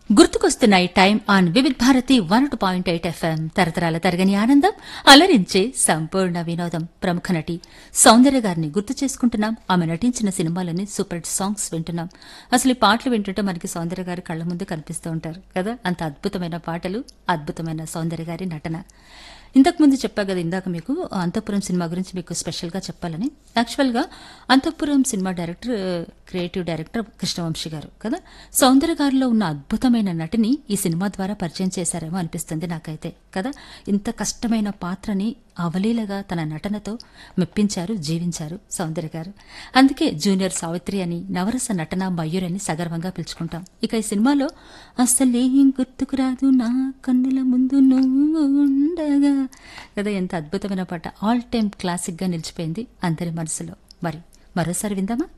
గుర్తుకొస్తున్నాయి time on Vividh Bharati one two point eight FM తరతరాల తరగని ఆనందం అలరించే సంపూర్ణ వినోదం ప్రముఖ నటి సౌందర్య గారిని గుర్తు చేసుకుంటున్నాం ఆమె నటించిన సినిమాలని సూపర్ హిట్ సాంగ్స్ వింటున్నాం అసలు ఈ పాటలు వింటుంటే మనకి సౌందర్య గారి కళ్ళ ముందు కనిపిస్తూ ఉంటారు కదా అంత అద్భుతమైన పాటలు అద్భుతమైన సౌందర్య గారి నటన ఇంతకు ముందు చెప్పా కదా ఇందాక మీకు అంతఃపురం సినిమా గురించి మీకు స్పెషల్ గా చెప్పాలని యాక్చువల్ గా Antahpuram cinema director creative director Krishnavamsi గారు కదా సౌందర్య గారిలో ఉన్న అద్భుతమైన నటిని ఈ సినిమా ద్వారా పరిచయం చేశారేమో అనిపిస్తుంది నాకైతే కదా ఇంత కష్టమైన పాత్రని అవలీలగా తన నటనతో మెప్పించారు జీవించారు సౌందర్య గారు అందుకే జూనియర్ సావిత్రి అని నవరస నటన మయూర్ అని సగర్వంగా పిలుచుకుంటాం ఇక ఈ సినిమాలో అసలేం గుర్తుకురాదు నా కన్నుల ముందు నువ్వు ఉండగా కదా ఎంత అద్భుతమైన పాట ఆల్ టైమ్ క్లాసిక్ గా నిలిచిపోయింది అందరి మనసులో మరి మరోసారి విందామా